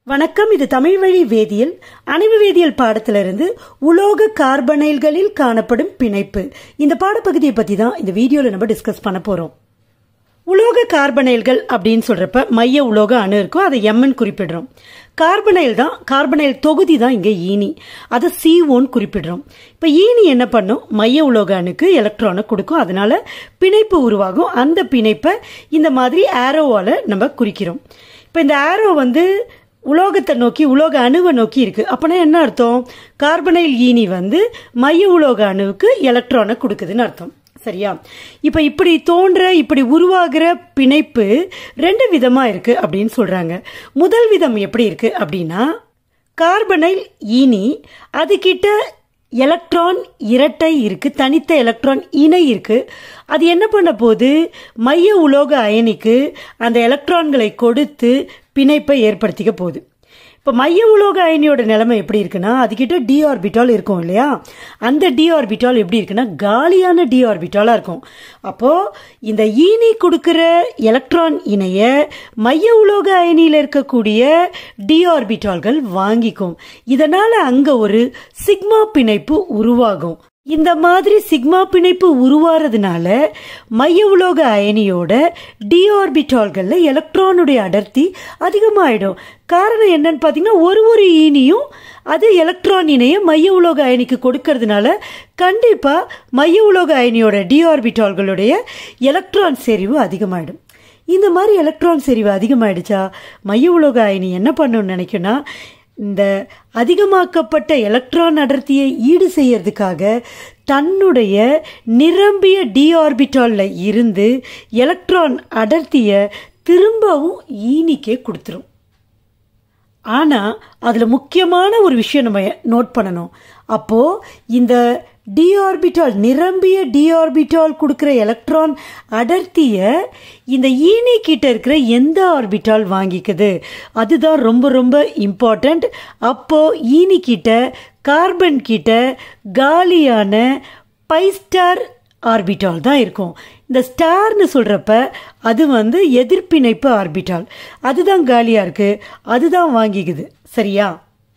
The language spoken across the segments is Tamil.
வணக்கம் இது தமிழ் வழி வேதியியல் அணைவு வேதியியல் பாடத்திலிருந்து உலோக கார்பனைல்களில் காணப்படும் பிணைப்பு இந்த பாடப்பகுதியை பத்தி தான் இந்த வீடியோல நம்ம டிஸ்கஸ் பண்ண போறோம் உலோக கார்பனைல்கள் அப்படின்னு சொல்றப்ப மைய உலோக அணு இருக்கும் அதை எம்என் குறிப்பிடுறோம் கார்பனைல் தான் கார்பனைல் தொகுதி தான் இங்க ஈனி அதை சி ஒன் குறிப்பிடுறோம் இப்ப ஈனி என்ன பண்ணும் மைய உலோக அணுக்கு எலக்ட்ரானை கொடுக்கும் அதனால பிணைப்பு உருவாகும் அந்த பிணைப்பை இந்த மாதிரி ஆரோவால நம்ம குறிக்கிறோம் இப்ப இந்த ஆரோ வந்து உலோகத்தை நோக்கி உலோக அணுவை நோக்கி இருக்கு அப்பனா என்ன அர்த்தம் கார்பனைல் ஈனி வந்து மைய உலோக அணுவுக்கு எலக்ட்ரானை கொடுக்குதுன்னு அர்த்தம் சரியா இப்ப இப்படி தோன்ற இப்படி உருவாகிற பிணைப்பு ரெண்டு விதமா இருக்கு அப்படின்னு சொல்றாங்க முதல் விதம் எப்படி இருக்கு அப்படின்னா கார்பனைல் ஈனி அதுகிட்ட எலக்ட்ரான் இரட்டை இருக்கு தனித்த எலக்ட்ரான் இணை இருக்கு அது என்ன பண்ண போது மைய உலோக அயனிக்கு அந்த எலக்ட்ரான்களை கொடுத்து பிணைப்பை ஏற்படுத்திக்க போகுது இப்போ மைய உலோக அயனியோட நிலைமை எப்படி இருக்குன்னா அதுகிட்ட டி ஆர்பிட்டால் இருக்கும் இல்லையா அந்த டி ஆர்பிட்டால் எப்படி இருக்குன்னா காலியான டி ஆர்பிட்டாலா இருக்கும் அப்போ இந்த ஈனி கொடுக்கிற எலக்ட்ரான் இணைய மைய உலோக அயனியில் இருக்கக்கூடிய டி ஆர்பிட்டால்கள் வாங்கிக்கும் இதனால அங்க ஒரு சிக்மா பிணைப்பு உருவாகும் இந்த மாதிரி சிக்மா பிணைப்பு உருவாறதுனால மைய உலோக அயனியோட டி ஆர்பிட்டால்கள்ல எலக்ட்ரானுடைய அடர்த்தி அதிகமாயிடும் காரணம் என்னன்னு பார்த்தீங்கன்னா ஒரு ஒரு ஈனியும் அது எலக்ட்ரான் இணைய மைய உலோக அயனிக்கு கொடுக்கறதுனால கண்டிப்பா மைய உலோக அயனியோட டி ஆர்பிட்டால்களுடைய எலக்ட்ரான் செறிவு அதிகமாயிடும் இந்த மாதிரி எலக்ட்ரான் செறிவு அதிகமாயிடுச்சா மைய உலோக அயனி என்ன பண்ணணும்னு நினைக்குன்னா இந்த அதிகமாக்கப்பட்ட எலக்ட்ரான் அடர்த்தியை ஈடு செய்யறதுக்காக தன்னுடைய நிரம்பிய டி ஆர்பிட்டால்ல இருந்து எலக்ட்ரான் அடர்த்தியை திரும்பவும் ஈனிக்கே கொடுத்துரும் ஆனா அதுல முக்கியமான ஒரு விஷயம் நம்ம நோட் பண்ணணும் அப்போ இந்த டி ஆர்பிட்டால் நிரம்பிய டி ஆர்பிட்டால் கொடுக்கிற எலக்ட்ரான் அடர்த்திய இந்த ஈனி கிட்ட இருக்கிற எந்த ஆர்பிட்டால் வாங்கிக்குது அதுதான் ரொம்ப ரொம்ப இம்பார்ட்டண்ட் அப்போ ஈனி கிட்ட கார்பன் கிட்ட காலியான பைஸ்டார் ஆர்பிட்டால் தான் இருக்கும் இந்த ஸ்டார்னு சொல்கிறப்ப அது வந்து எதிர்ப்பிணைப்பு ஆர்பிட்டால் அதுதான் காலியாக இருக்குது அதுதான் வாங்கிக்குது சரியா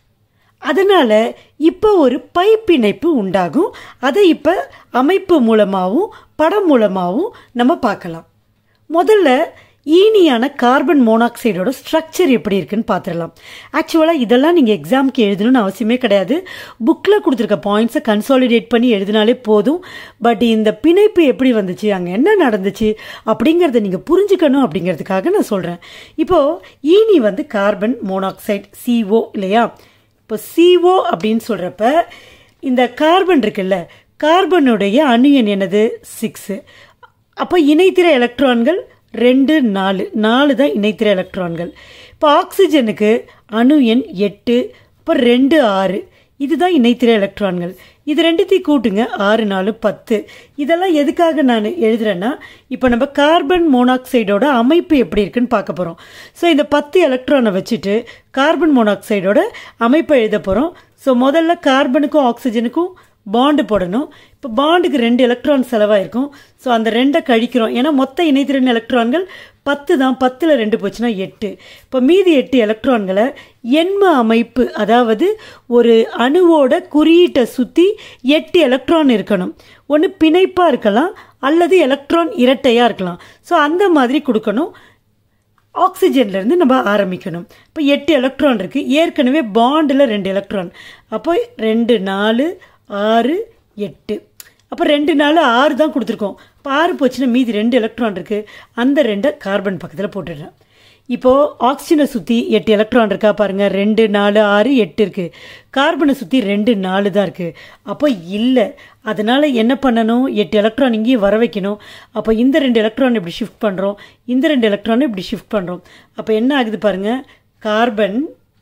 அதனால் இப்போ ஒரு பைப் இணைப்பு உண்டாகும் அதை இப்போ அமைப்பு மூலமாகவும் படம் மூலமாகவும் நம்ம பார்க்கலாம் முதல்ல ஈனியான கார்பன் மோனாக்சைடோட ஸ்ட்ரக்சர் எப்படி இருக்குன்னு பார்த்துடலாம் ஆக்சுவலாக இதெல்லாம் நீங்கள் எக்ஸாம்க்கு எழுதணும்னு அவசியமே கிடையாது புக்கில் கொடுத்துருக்க பாயிண்ட்ஸை கன்சாலிடேட் பண்ணி எழுதினாலே போதும் பட் இந்த பிணைப்பு எப்படி வந்துச்சு அங்கே என்ன நடந்துச்சு அப்படிங்கிறத நீங்கள் புரிஞ்சுக்கணும் அப்படிங்கிறதுக்காக நான் சொல்கிறேன் இப்போது ஈனி வந்து கார்பன் மோனாக்சைடு சிஓ இல்லையா இப்போ சிஓ அப்படின்னு சொல்கிறப்ப இந்த கார்பன் இருக்குல்ல கார்பனுடைய அணு எண் என்னது சிக்ஸு அப்போ இணைத்திர எலக்ட்ரான்கள் ரெண்டு நாலு நாலு தான் இணைத்திர எலக்ட்ரான்கள் இப்போ ஆக்சிஜனுக்கு அணு எண் எட்டு இப்போ ரெண்டு ஆறு இதுதான் இணைத்திர எலக்ட்ரான்கள் இது ரெண்டுத்தையும் கூட்டுங்க ஆறு நாலு பத்து இதெல்லாம் எதுக்காக நான் எழுதுறேன்னா இப்போ நம்ம கார்பன் மோனாக்சைடோட அமைப்பு எப்படி இருக்குன்னு பார்க்க போகிறோம் ஸோ இந்த பத்து எலக்ட்ரானை வச்சுட்டு கார்பன் மோனாக்சைடோட அமைப்பை எழுத போகிறோம் ஸோ முதல்ல கார்பனுக்கும் ஆக்சிஜனுக்கும் பாண்டு போடணும் இப்போ பாண்டுக்கு ரெண்டு எலக்ட்ரான் செலவாயிருக்கும் ஸோ அந்த ரெண்டை கழிக்கிறோம் ஏன்னா மொத்த இணைத்திறன் எலக்ட்ரான்கள் பத்து தான் பத்தில் ரெண்டு போச்சுன்னா எட்டு இப்போ மீதி எட்டு எலக்ட்ரான்களை எண்ம அமைப்பு அதாவது ஒரு அணுவோட குறியீட்டை சுற்றி எட்டு எலக்ட்ரான் இருக்கணும் ஒன்று பிணைப்பாக இருக்கலாம் அல்லது எலக்ட்ரான் இரட்டையாக இருக்கலாம் ஸோ அந்த மாதிரி கொடுக்கணும் ஆக்சிஜன்லேருந்து நம்ம ஆரம்பிக்கணும் இப்போ எட்டு எலக்ட்ரான் இருக்குது ஏற்கனவே பாண்டில் ரெண்டு எலக்ட்ரான் அப்போ ரெண்டு நாலு ஆறு எட்டு அப்போ ரெண்டு நாலு ஆறு தான் கொடுத்துருக்கோம் இப்போ ஆறு போச்சுன்னா மீதி ரெண்டு எலக்ட்ரான் இருக்குது அந்த ரெண்டை கார்பன் பக்கத்தில் போட்டுடுறேன் இப்போது ஆக்சிஜனை சுற்றி எட்டு எலக்ட்ரான் இருக்கா பாருங்கள் ரெண்டு நாலு ஆறு எட்டு இருக்குது கார்பனை சுற்றி ரெண்டு நாலு தான் இருக்குது அப்போ இல்லை அதனால் என்ன பண்ணணும் எட்டு எலக்ட்ரான் இங்கேயே வர வைக்கணும் அப்போ இந்த ரெண்டு எலக்ட்ரான் இப்படி ஷிஃப்ட் பண்ணுறோம் இந்த ரெண்டு எலக்ட்ரானை இப்படி ஷிஃப்ட் பண்ணுறோம் அப்போ என்ன ஆகுது பாருங்கள் கார்பன்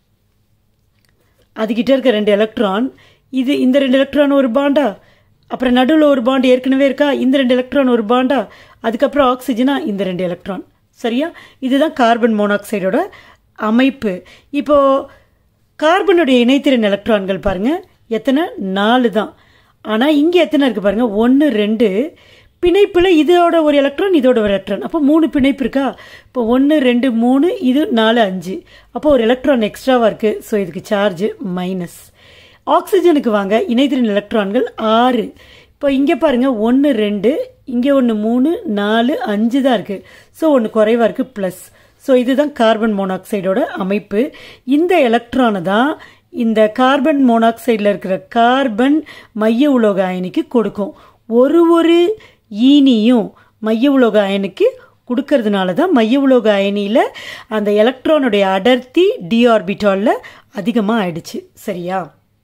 அதுக்கிட்ட இருக்க ரெண்டு எலக்ட்ரான் இது இந்த ரெண்டு எலக்ட்ரான் ஒரு பாண்டா அப்புறம் நடுவில் ஒரு பாண்ட் ஏற்கனவே இருக்கா இந்த ரெண்டு எலக்ட்ரான் ஒரு பாண்டா அதுக்கப்புறம் ஆக்சிஜனா இந்த ரெண்டு எலக்ட்ரான் சரியா இதுதான் கார்பன் மோனாக்சைடோட அமைப்பு இப்போ கார்பனுடைய இணைத்திறன் எலக்ட்ரான்கள் பாருங்க எத்தனை நாலு தான் ஆனால் இங்கே எத்தனை இருக்கு பாருங்க ஒன்று ரெண்டு பிணைப்பில் இதோட ஒரு எலக்ட்ரான் இதோட ஒரு எலக்ட்ரான் அப்போ மூணு பிணைப்பு இருக்கா இப்போ ஒன்று ரெண்டு மூணு இது நாலு அஞ்சு அப்போ ஒரு எலக்ட்ரான் எக்ஸ்ட்ராவாக இருக்குது ஸோ இதுக்கு சார்ஜ் மைனஸ் ஆக்சிஜனுக்கு வாங்க இணைதிறன் எலக்ட்ரான்கள் ஆறு இப்போ இங்கே பாருங்கள் ஒன்று ரெண்டு இங்கே ஒன்று மூணு நாலு அஞ்சு தான் இருக்குது ஸோ ஒன்று குறைவாக இருக்குது ப்ளஸ் ஸோ இதுதான் கார்பன் மோனாக்சைடோட அமைப்பு இந்த எலக்ட்ரானை தான் இந்த கார்பன் மோனாக்சைடில் இருக்கிற கார்பன் மைய உலோக அயனிக்கு கொடுக்கும் ஒரு ஒரு ஈனியும் மைய உலோக அயனுக்கு கொடுக்கறதுனால தான் மைய உலோக அயனியில் அந்த எலக்ட்ரானுடைய அடர்த்தி டி ஆர்பிட்டாலில் அதிகமாக ஆயிடுச்சு சரியா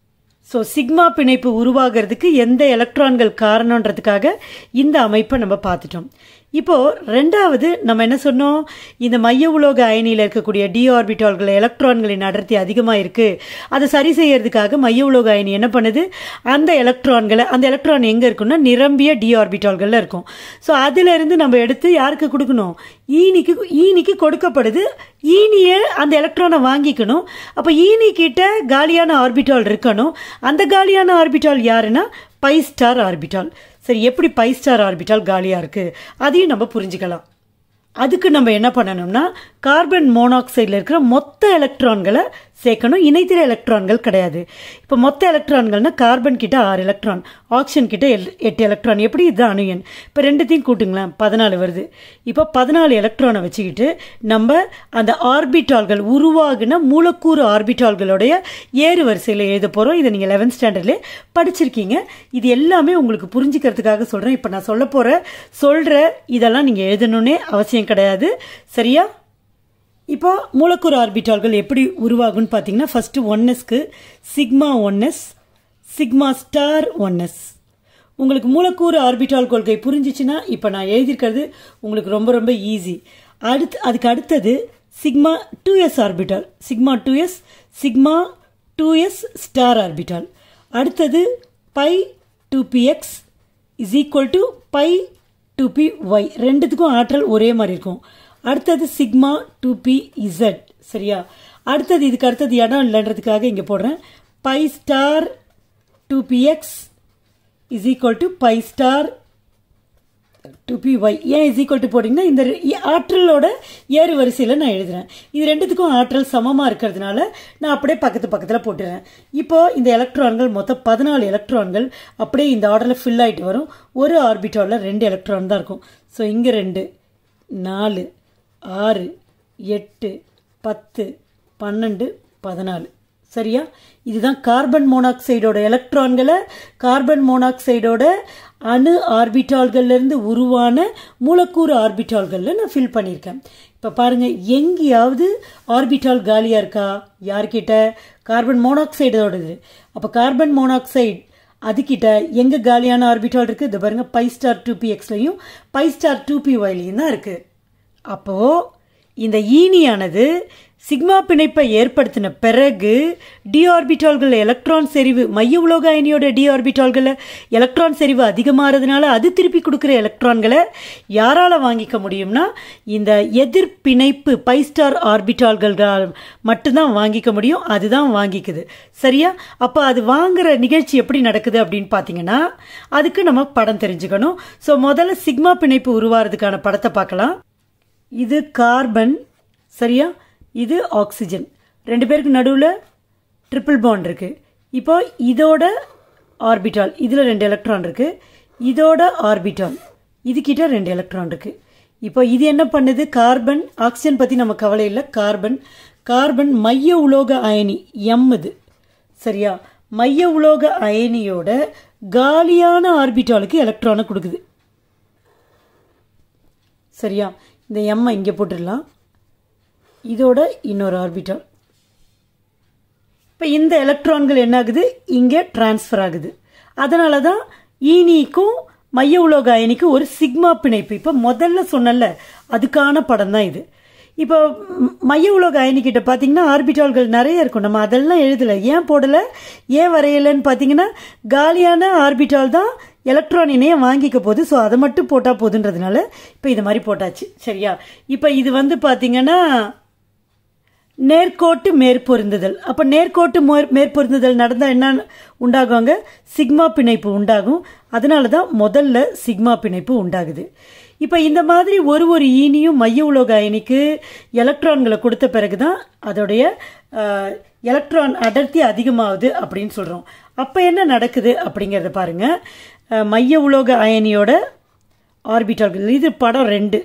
ஸோ சிக்மா பிணைப்பு உருவாகிறதுக்கு எந்த எலக்ட்ரான்கள் காரணன்றதுக்காக இந்த அமைப்பை நம்ம பார்த்துட்டோம் இப்போ ரெண்டாவது நம்ம என்ன சொன்னோம் இந்த மைய உலோக அயனியில் இருக்கக்கூடிய டி ஆர்பிட்டால்கள் எலக்ட்ரான்களின் அடர்த்தி அதிகமாக இருக்கு அதை சரி செய்யறதுக்காக மைய உலோக அயனி என்ன பண்ணுது அந்த எலக்ட்ரான்களை அந்த எலக்ட்ரான் எங்கே இருக்குன்னா நிரம்பிய டி ஆர்பிட்டால்களில் இருக்கும் ஸோ அதிலிருந்து நம்ம எடுத்து யாருக்கு கொடுக்கணும் ஈனிக்கு ஈனிக்கு கொடுக்கப்படுது ஈனியை அந்த எலக்ட்ரானை வாங்கிக்கணும் அப்போ ஈனி கிட்ட காலியான ஆர்பிட்டால் இருக்கணும் அந்த காலியான ஆர்பிட்டால் யாருன்னா பை ஸ்டார் ஆர்பிட்டால் சரி எப்படி பை ஸ்டார் ஆர்பிட்டால் காலியாக இருக்குது அதையும் நம்ம புரிஞ்சுக்கலாம் அதுக்கு நம்ம என்ன பண்ணணும்னா கார்பன் மோனாக்சைடில் இருக்கிற மொத்த எலக்ட்ரான்களை சேர்க்கணும் இணைத்திர எலக்ட்ரான்கள் கிடையாது இப்போ மொத்த எலக்ட்ரான்கள்னா கார்பன் கிட்ட ஆறு எலக்ட்ரான் ஆக்சிஜன் கிட்ட எட்டு எலக்ட்ரான் எப்படி இதுதான் அணு எண் இப்போ ரெண்டுத்தையும் கூட்டுங்களேன் பதினாலு வருது இப்போ பதினாலு எலக்ட்ரானை வச்சுக்கிட்டு நம்ம அந்த ஆர்பிட்டால்கள் உருவாகின மூலக்கூறு ஆர்பிட்டால்களுடைய ஏறு வரிசையில் எழுத போகிறோம் இதை நீங்கள் லெவன்த் ஸ்டாண்டர்ட்லேயே படிச்சிருக்கீங்க இது எல்லாமே உங்களுக்கு புரிஞ்சுக்கிறதுக்காக சொல்கிறேன் இப்போ நான் சொல்ல போகிற சொல்கிற இதெல்லாம் நீங்கள் எழுதணுன்னே அவசியம் கிடையாது சரியா இப்போ மூலக்கூறு ஆர்பிட்டால்கள் எப்படி உருவாகும்னு பார்த்தீங்கன்னா ஃபர்ஸ்ட் ஒன்எஸ்க்கு sigma one S sigma star one S உங்களுக்கு மூலக்கூறு ஆர்பிட்டால் கொள்கை புரிஞ்சிச்சுன்னா இப்போ நான் எழுதியிருக்கிறது உங்களுக்கு ரொம்ப ரொம்ப ஈஸி அடுத்து அதுக்கு அடுத்தது sigma two S orbital sigma two S sigma two S star orbital அடுத்தது pi two P X is equal to pi two P Y ரெண்டுத்துக்கும் ஆற்றல் ஒரே மாதிரி இருக்கும் அடுத்தது சிக்மா டூ பி இசட் சரியா அடுத்தது இதுக்கு அடுத்தது இடம் இல்லைன்றதுக்காக இங்கே போடுறேன் pi star two P X is equal to pi star two P Y ஏன் இஸ் ஈக்குவல் டு போட்டிங்கன்னா இந்த ஆற்றலோட ஏறு வரிசையில் நான் எழுதுறேன் இது ரெண்டுத்துக்கும் ஆற்றல் சமமாக இருக்கிறதுனால நான் அப்படியே பக்கத்து பக்கத்தில் போட்டுறேன் இப்போ இந்த எலக்ட்ரான்கள் மொத்தம் பதினாலு எலக்ட்ரான்கள் அப்படியே இந்த ஆர்டரில் ஃபில் ஆகிட்டு வரும் ஒரு ஆர்பிட்டாலில் ரெண்டு எலக்ட்ரான் தான் இருக்கும் ஸோ இங்கே ரெண்டு நாலு ஆறு எட்டு பத்து பன்னெண்டு பதினாலு சரியா இதுதான் கார்பன் மோனாக்சைடோட எலக்ட்ரான்களை கார்பன் மோனாக்சைடோட அணு ஆர்பிட்டால்கள்லேருந்து உருவான மூலக்கூறு ஆர்பிட்டால்களில் நான் ஃபில் பண்ணியிருக்கேன் இப்போ பாருங்க எங்கேயாவது ஆர்பிட்டால் காலியாக இருக்கா யார்கிட்ட கார்பன் மோனாக்சைடோடது அப்போ கார்பன் மோனாக்சைடு அதுக்கிட்ட எங்கே காலியான ஆர்பிட்டால் இருக்குது இது பாருங்க பை ஸ்டார் டூ பி எக்ஸ்லையும் பை ஸ்டார் டூ பி ஒய்லையும் தான் இருக்குது அப்போ இந்த ஈனியானது சிக்மா பிணைப்பை ஏற்படுத்தின பிறகு டி ஆர்பிட்டால்கள் எலக்ட்ரான் செறிவு மைய உலோக அயனியோட டி ஆர்பிட்டால்களில் எலக்ட்ரான் செறிவு அதிகமாகிறதுனால அது திருப்பி கொடுக்குற எலக்ட்ரான்களை யாரால் வாங்கிக்க முடியும்னா இந்த எதிர் பிணைப்பு பை ஸ்டார் ஆர்பிட்டால்களால் மட்டும்தான் வாங்கிக்க முடியும் அதுதான் வாங்கிக்குது சரியா அப்போ அது வாங்குற நிகழ்ச்சி எப்படி நடக்குது அப்படின்னு பார்த்தீங்கன்னா அதுக்கு நம்ம படம் தெரிஞ்சுக்கணும் ஸோ முதல்ல சிக்மா பிணைப்பு உருவாகிறதுக்கான படத்தை பார்க்கலாம் இது கார்பன் சரியா இது ஆக்சிஜன் ரெண்டு பேருக்கு நடுவில் ட்ரிபிள் பாண்ட் இருக்கு இப்போ இதோட ஆர்பிட்டால் இதில் ரெண்டு எலக்ட்ரான் இருக்கு இதோட ஆர்பிட்டால் இதுகிட்ட ரெண்டு எலக்ட்ரான் இருக்கு இப்போ இது என்ன பண்ணுது கார்பன் ஆக்சிஜன் பற்றி நம்ம கவலை இல்லை கார்பன் கார்பன் மைய உலோக அயனி எம் இது சரியா மைய உலோக அயனியோட காலியான ஆர்பிட்டாலுக்கு எலக்ட்ரானை கொடுக்குது சரியா இந்த எம்மை இங்கே போட்டுடலாம் இதோட இன்னொரு ஆர்பிட்டால் இப்போ இந்த எலக்ட்ரான்கள் என்ன ஆகுது இங்கே டிரான்ஸ்ஃபர் ஆகுது அதனால தான் ஈனிக்கும் மைய உலோக அயனிக்கு ஒரு சிக்மா பிணைப்பு இப்போ முதல்ல சொன்னல அதுக்கான படம் தான் இது இப்போ மைய உலோக அயனிக்கிட்ட பார்த்தீங்கன்னா ஆர்பிட்டால்கள் நிறைய இருக்கும் நம்ம அதெல்லாம் எழுதலை ஏன் போடலை ஏன் வரையலைன்னு பார்த்தீங்கன்னா காலியான ஆர்பிட்டால் தான் எலக்ட்ரான் இணையம் வாங்கிக்க போகுது ஸோ அதை மட்டும் போட்டால் போதுன்றதுனால இப்போ இது மாதிரி போட்டாச்சு சரியா இப்போ இது வந்து பார்த்தீங்கன்னா நேர்கோட்டு மேற்பொருந்துதல் அப்ப நேர்கோட்டு மேற்- மேற்பொருந்துதல் நடந்தா என்ன உண்டாகுவாங்க சிக்மா பிணைப்பு உண்டாகும் அதனால தான் முதல்ல சிக்மா பிணைப்பு உண்டாகுது இப்ப இந்த மாதிரி ஒரு ஒரு ஈனியும் மைய உலோக அயனிக்கு எலக்ட்ரான்களை கொடுத்த பிறகுதான் அதோடைய அஹ், எலக்ட்ரான் அடர்த்தி அதிகமாகுது அப்படின்னு சொல்றோம் அப்ப என்ன நடக்குது அப்படிங்கறத பாருங்க அஹ், மைய உலோக அயனியோட ஆர்பிட்டால்கள் இது படம் ரெண்டு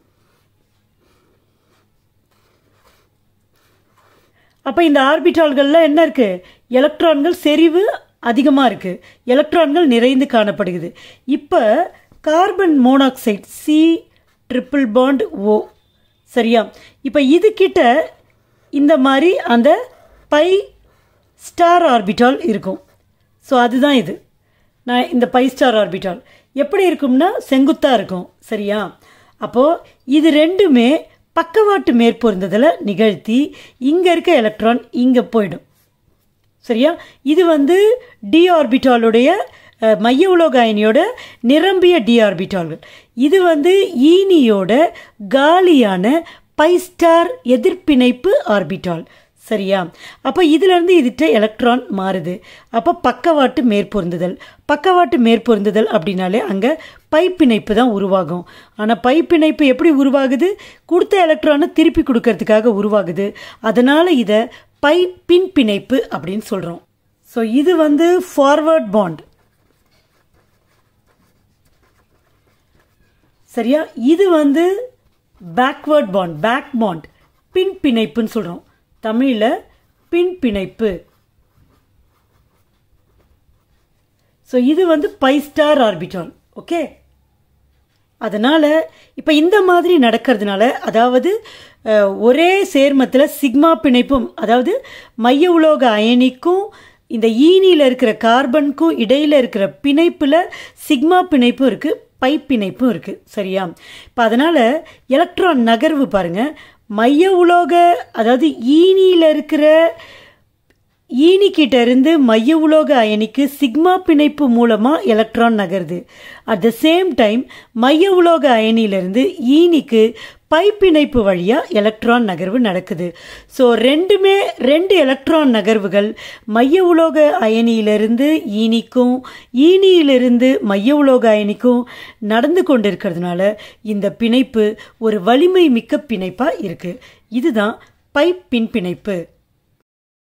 அப்ப இந்த ஆர்பிட்டால்கள்ல என்ன இருக்கு எலக்ட்ரான்கள் செறிவு அதிகமா இருக்கு எலக்ட்ரான்கள் நிறைந்து காணப்படுகிறது இப்ப carbon monoxide C triple bond O சரியா இப்ப இது கிட்ட இந்த மாதிரி அந்த பை ஸ்டார் ஆர்பிட்டால் இருக்கும் ஸோ அதுதான் இது நான் இந்த பை ஸ்டார் ஆர்பிட்டால் எப்படி இருக்கும்னா செங்குத்தா இருக்கும் சரியா அப்போ இது ரெண்டுமே பக்கவாட்டு மேற்பொருந்துதலை நிகழ்த்தி இங்க இருக்க எலக்ட்ரான் இங்க போயிடும் சரியா இது வந்து டி ஆர்பிட்டாலுடைய அஹ், மைய உலோக அயனியோட நிரம்பிய டி ஆர்பிட்டால்கள் இது வந்து ஈனியோட காலியான பை ஸ்டார் எதிர்ப்பிணைப்பு ஆர்பிட்டால் சரியா அப்ப இதுல இருந்து இதுட்ட எலக்ட்ரான் மாறுது அப்ப பக்கவாட்டு மேற்பொருந்துதல் பக்கவாட்டு மேற்பொருந்துதல் அப்படின்னாலே அங்க பை பிணைப்பு தான் உருவாகும் ஆனா பை பிணைப்பு எப்படி உருவாகுது கொடுத்த எலக்ட்ரானை திருப்பி கொடுக்கறதுக்காக உருவாகுது அதனால இத பை பின் பிணைப்பு அப்படின்னு சொல்றோம் ஸோ இது வந்து ஃபார்வர்ட் பாண்ட் சரியா இது வந்து பேக்வேர்ட் பாண்ட் பேக் பாண்ட் பின் பிணைப்புன்னு சொல்றோம் தமிழ்ல பின் பிணைப்பு ஸோ இது வந்து பை ஸ்டார் ஆர்பிட்டால் ஓகே அதனால இப்ப இந்த மாதிரி நடக்கிறதுனால அதாவது அஹ், ஒரே சேர்மத்தில் சிக்மா பிணைப்பும் அதாவது மைய உலோக அயனிக்கும் இந்த ஈனியில் இருக்கிற கார்பனுக்கும் இடையில இருக்கிற பிணைப்புல சிக்மா பிணைப்பும் இருக்கு பை பிணைப்பும் இருக்கு சரியா இப்ப அதனால எலக்ட்ரான் நகர்வு பாருங்க மைய உலோக அதாவது ஈனியில் இருக்கிற ஈனி கிட்ட இருந்து மைய உலோக அயனிக்கு சிக்மா பிணைப்பு மூலமா எலக்ட்ரான் நகருது அட் த சேம் டைம் மைய உலோக அயனியிலிருந்து ஈனிக்கு பை பிணைப்பு வழியா எலக்ட்ரான் நகர்வு நடக்குது ஸோ ரெண்டுமே ரெண்டு எலக்ட்ரான் நகர்வுகள் மைய உலோக அயனியிலிருந்து ஈனிக்கும் ஈனியிலிருந்து மைய உலோக அயனிக்கும் நடந்து கொண்டிருக்கிறதுனால இந்த பிணைப்பு ஒரு வலிமை மிக்க பிணைப்பா இருக்கு இதுதான் பை பின் பிணைப்பு